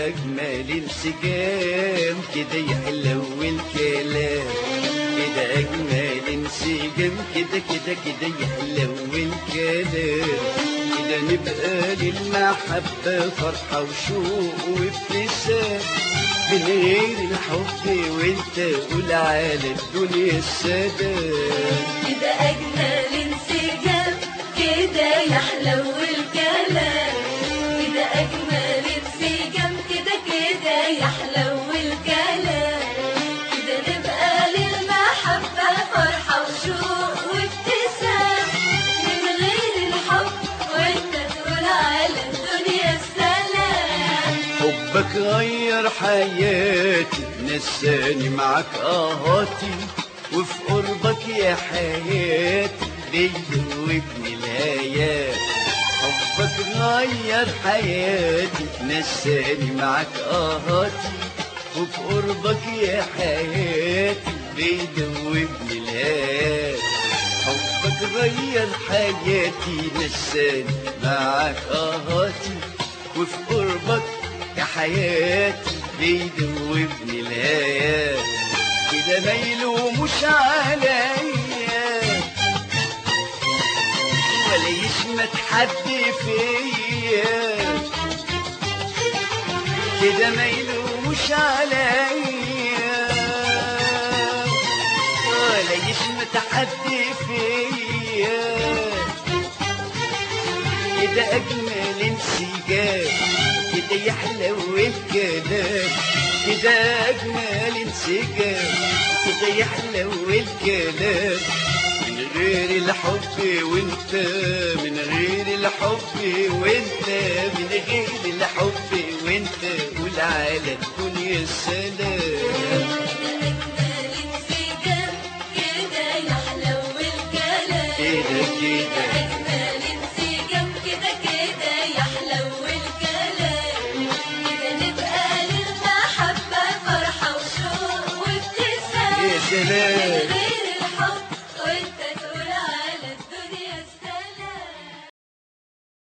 أجمل انسجام كده يحلو الكلام كده أجمل انسجام كده كده كده يحلو الكلام كده نبقى للمحبة فرحة وشوق وابتسام من غير الحب وانت قول على الدنيا السلام كده أجمل انسجام كده يحلو الكلام كده أجمل انسجام كده كده يحلو الكلام كده نبقى للمحبة فرحة وشوق وابتسام من غير الحب وانت تقول على الدنيا السلام حبك غير حياتي نساني معاك اهاتي وفي قربك يا حياتي ليا وابن الهيات حبك غير حياتي نساني معاك اهاتي وفي قربك يا حياتي ليا وابن الهيات حبك غير حياتي نساني معاك اهاتي وفي قربك يا حياتي ليلي وابن الهيات كده ما يلوموش عليا ولا يشمت حد فيا كده ما يلوموش عليا ولا يشمت حد فيا كده أجمل انسجام كده يحلو الكلام كده أجمل انسجام كده يحلو الكلام من غير الحب وانت من غير الحب وانت من غير الحب وانت قول على الدنيا السلام أجمل انسجام كده يحلو الكلام كده كده أجمل انسجام كده كده يحلو الكلام كده نبقى للمحبة فرحة وشوق وابتسام يا سلام من